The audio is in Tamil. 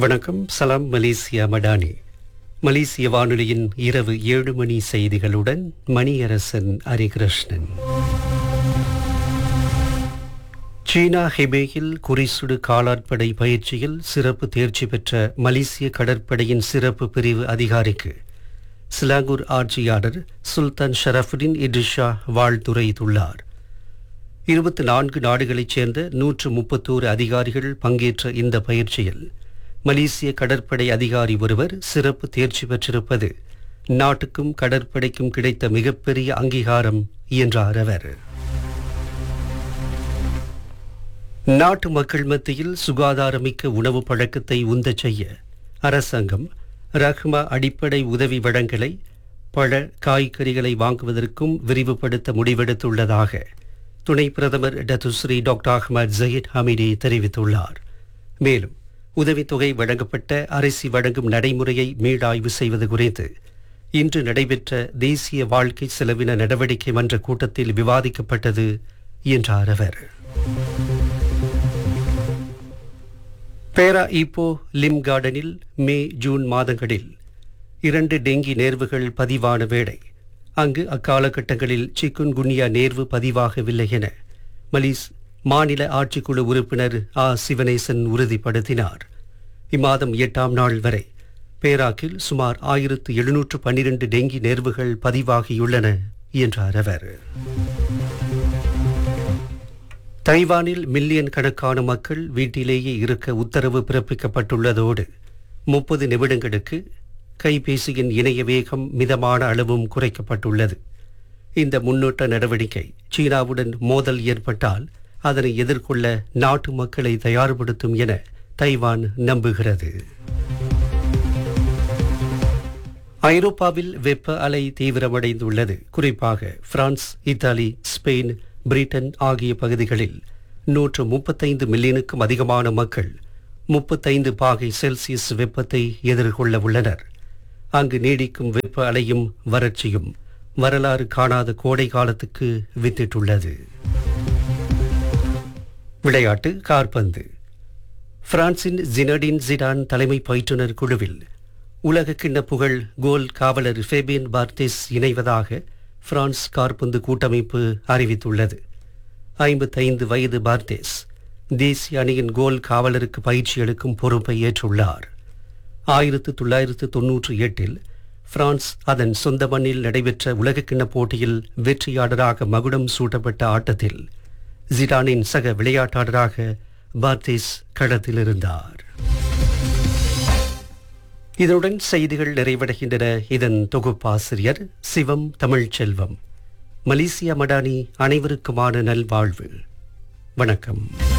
வணக்கம் சலாம் மலேசியா மடானி மலேசிய வானொலியின் இரவு ஏழு மணி செய்திகளுடன் மணியரசன் ஹரிகிருஷ்ணன் சீனா ஹெபேயில் குறிசுடு காலாட்படை பயிற்சியில் சிறப்பு தேர்ச்சி பெற்ற மலேசிய கடற்படையின் சிறப்பு பிரிவு அதிகாரிக்கு சிலாங்கூர் ஆட்சியாளர் சுல்தான் ஷரஃபுடின் இட்ரிஷா வாழ்த்துரைத்துள்ளார் இருபத்தி நான்கு நாடுகளைச் சேர்ந்த நூற்று முப்பத்தோரு அதிகாரிகள் பங்கேற்ற இந்த பயிற்சியில் மலேசிய கடற்படை அதிகாரி ஒருவர் சிறப்பு தேர்ச்சி பெற்றிருப்பது நாட்டுக்கும் கடற்படைக்கும் கிடைத்த மிகப்பெரிய அங்கீகாரம் என்றார் அவர் நாட்டு மக்கள் மத்தியில் சுகாதாரமிக்க உணவு பழக்கத்தை உந்தச் செய்ய அரசாங்கம் ரஹ்மா அடிப்படை உதவி வழங்கலை பழ காய்கறிகளை வாங்குவதற்கும் விரிவுபடுத்த முடிவெடுத்துள்ளதாக துணை பிரதமர் Dato Sri doctor Ahmad Zahid Hamidi தெரிவித்துள்ளார் மேலும் உதவித்தொகை வழங்கப்பட்ட அரிசி வழங்கும் நடைமுறையை மீளாய்வு செய்வது குறித்து இன்று நடைபெற்ற தேசிய வாழ்க்கை செலவின நடவடிக்கை மன்ற கூட்டத்தில் விவாதிக்கப்பட்டது என்றார் அவர் பேரா ஈப்போ லிம் கார்டனில் மே ஜூன் மாதங்களில் இரண்டு டெங்கி நேர்வுகள் பதிவான வேளை அங்கு அக்காலகட்டங்களில் சிக்குன் குன்யா நேர்வு பதிவாகவில்லை என மலீஸ் மாநில ஆட்சிக்குழு உறுப்பினர் ஆ சிவனேசன் உறுதிப்படுத்தினார் இம்மாதம் எட்டாம் நாள் வரை பேராக்கில் சுமார் ஆயிரத்து எழுநூற்று பன்னிரண்டு டெங்கி நேர்வுகள் பதிவாகியுள்ளன என்றார் அவர் தைவானில் மில்லியன் கணக்கான மக்கள் வீட்டிலேயே இருக்க உத்தரவு பிறப்பிக்கப்பட்டுள்ளதோடு முப்பது நிமிடங்களுக்கு கைபேசியின் இணைய வேகம் மிதமான அளவும் குறைக்கப்பட்டுள்ளது இந்த முன்னோட்ட நடவடிக்கை சீனாவுடன் மோதல் ஏற்பட்டால் அதனை எதிர்கொள்ள நாட்டு மக்களை தயார்படுத்தும் என தைவான் நம்புகிறது ஐரோப்பாவில் வெப்ப அலை தீவிரமடைந்துள்ளது குறிப்பாக பிரான்ஸ் இத்தாலி ஸ்பெயின் பிரிட்டன் ஆகிய பகுதிகளில் நூற்று முப்பத்தைந்து மில்லியனுக்கும் அதிகமான மக்கள் முப்பத்தைந்து பாகை செல்சியஸ் வெப்பத்தை எதிர்கொள்ள உள்ளனர் அங்கு நீடிக்கும் வெப்ப அலையும் வறட்சியும் வரலாறு காணாத கோடை காலத்துக்கு வித்திட்டுள்ளது விளையாட்டு கார்பந்து பிரான்சின் ஜினடின் ஜிடான் தலைமை பயிற்றுனர் குழுவில் உலக கிண்ண புகழ் கோல் காவலர் ஃபேபியன் பார்டேஸ் இணைவதாக பிரான்ஸ் கார்பந்து கூட்டமைப்பு அறிவித்துள்ளது ஐம்பத்தைந்து வயது பார்டேஸ் தேசிய அணியின் கோல் காவலருக்கு பயிற்சி அளிக்கும் பொறுப்பை ஏற்றுள்ளார் ஆயிரத்து தொள்ளாயிரத்து தொன்னூற்றி எட்டில் பிரான்ஸ் அதன் சொந்த மண்ணில் நடைபெற்ற உலகக்கிண்ண போட்டியில் வெற்றியாளராக மகுடம் சூட்டப்பட்ட ஆட்டத்தில் ஜிடானின் சக விளையாட்டாளராக பார்தேஸ் களத்தில் இருந்தார் இதனுடன் செய்திகள் நிறைவடைகின்றன இதன் தொகுப்பாசிரியர் சிவம் தமிழ்ச்செல்வம் மலேசியா மடானி அனைவருக்குமான நல்வாழ்வு வணக்கம்